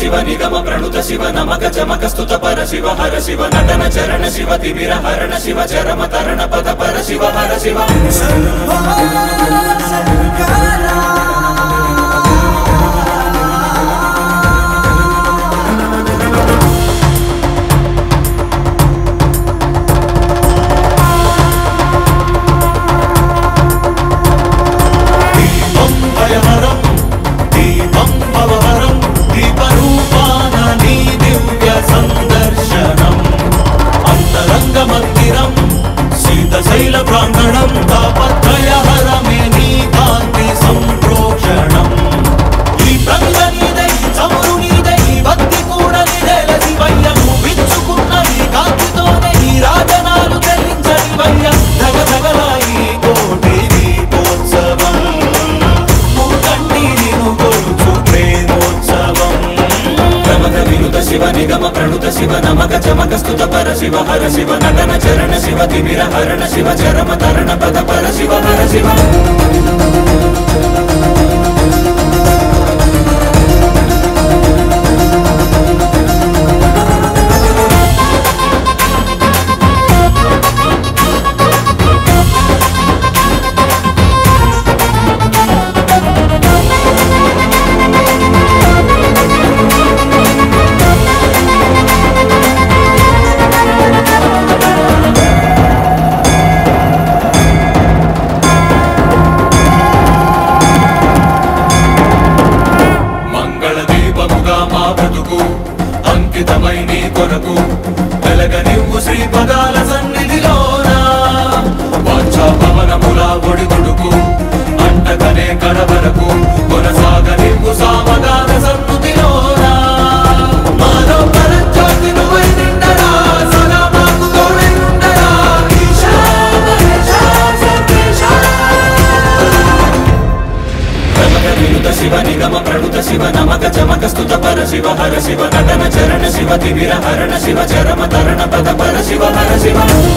శివ నిగమ ప్రణుత శివ నమక చమక స్తుత పర శివ హర శివ నటన చరణ శివ తిమిర హరణ శివ చరమ తరణ పద పర శివ హర శివ దీపం భయహరం దీపం భవహరం దీపరూపాన నీ దివ్య సందర్శనం అంతరంగ మందిరం శీతశైల ప్రాంగణం తాపత్రయహరమే నీ కాంతి సంప్రోక్షణం ఈ ప్రంగ నీదై చమురు నీదై భక్తి కూడా నీదేల శివయ్య నువ్వు విచ్చుకున్న ఈ కాంతితోనే ఈ రాజనాలు చెల్లించని వయ్య ధగ ధగలాయి కోటి దీపోత్సవం మూకంటి నిను కొలుచు ప్రేమోత్సవం ప్రమథ వినుత శివ నిగమ ప్రణుత శివ నమక చమక స్తుత పర శివ హర శివ నటన చరణ శివ తిమిర హరణ శివ చరమ తరణ పద పర శివ హర శివ మంగళ దీపముగా మా బ్రతుకు అంకితమై నీ కొరకు వెలగ నివ్వు శ్రీ పదాల సన్నిధిలోన వాంఛా పవనముల ఒడిదుడుకు అంటకనే కడవరకు కొనసాగ నివ్వు సామగాన సన్నుతిలోన మాలో పరంజ్యోతి నువ్వై నిండరా సదా మాకు తోడై ఉండరా ఈశా మహేశా సర్వేశా ప్రమథ వినుత శివ నిగమ ప్రణుత శివ నమక చమక స్తుత పర శివ హర శివ నటన చరణ శివ తిమిర హరణ శివ చరమ తరణ పద పర శివ హర శివ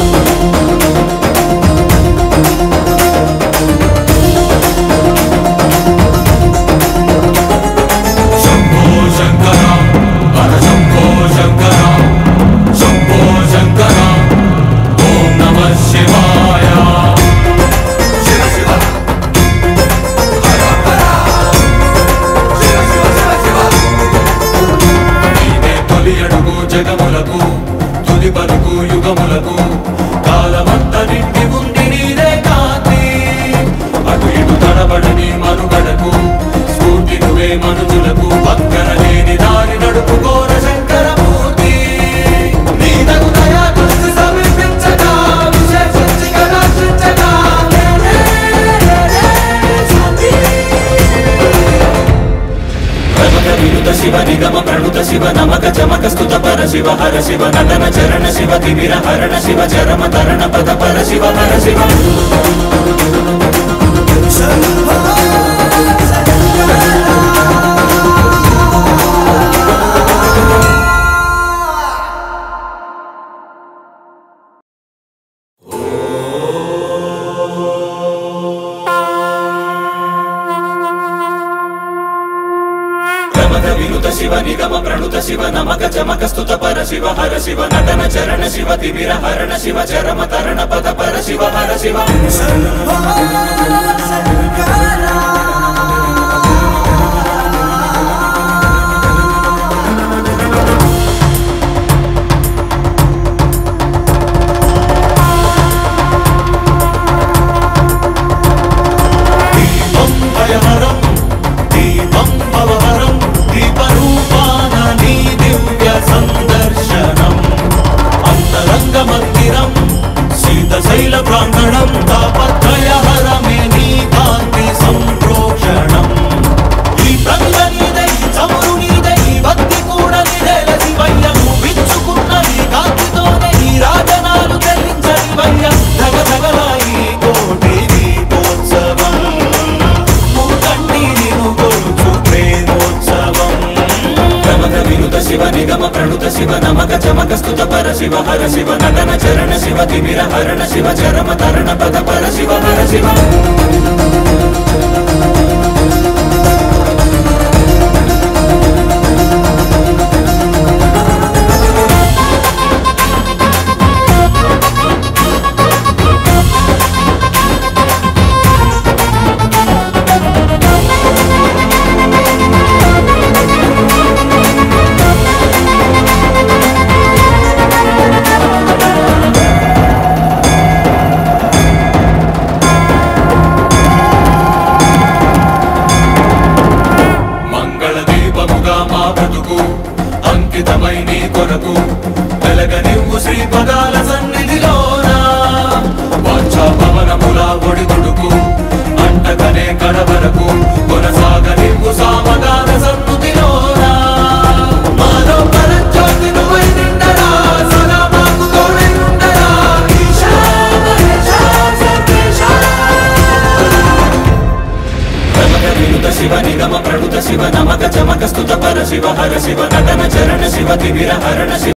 శంభో శంకర హర శంభో శంకర శంభో శంకర ఓం నమ శివాయ శివ శివ హర హర శివ శివ శివ శివ నీవే తొలి అడుగు జగములకు తుది పలుకు యుగములకు కాలమంత నిండి ఉంది నీదే కాంతి అటు ఇటు తడబడని మనుగడకు స్ఫూర్తి నువ్వే మనుజులకు పక్కన లేని దారి నడుపుకోర శంకరమూర్తి నీ తగు దయా దృష్టి సమీపించగా విశేషించి కటాక్షించగా లే, లే, లే, లే, శాంతి. ప్రమథ వినుత శివ నిగమ ప్రణుత శివ నమక చమక స్తుత పర శివ హర శివ నటన చరణ శివ తిమిర హరణ శివ చరమ తరణ పద పర శివ హర శివ ప్రమథ వినుత శివ నిగమ ప్రణుత శివ నమక చమక స్తుత పర శివ హర శివ నటన చరణ శివ తిమిర హరణ శివ చరమ తరణ పద పర శివ హర శివ దీపం భయహరం దీపం భవహరం దీపరూపాన నీ దివ్య సందర్శనం అంతరంగ మందిరం శీతశైల ప్రాంగణం తాపత్రయహరమే నీ కాంతి సంప్రోక్షణం ఈ ప్రంగ నీదై చమురు నీదై భక్తి కూడా నీదేల శివయ్య నువ్వు విచ్చుకున్న ఈ కాంతితోనే ఈ రాజనాలు చెల్లించని వయ్య ధగ ధగలాయి కోటి దీపోత్సవం మూకంటి నిను కొలుచు ప్రేమోత్సవం ప్రమథ వినుత శివ నిగమ ప్రణుత శివ నమక చమక స్తుత పర శివ హర శివ నటన చరణ శివ తిమిర హరణ శివ చరమ తరణ పద పర శివ హర శివ ఒడిదుడుకు అంటకనే కడవరకు కొనసాగనివ్వు సామగాన సన్నుతిలోనా మాలో పరంజ్యోతి నువ్వై నిండరా సదా మాకు తోడై ఉండరా ఈశా మహేశా సర్వేశా ప్రమద వినుత శివ నిగమ ప్రణుత శివ నమక చమక స్తుత పర శివ హర శివ నటన చరణ శివ తిమిర హరణ శివ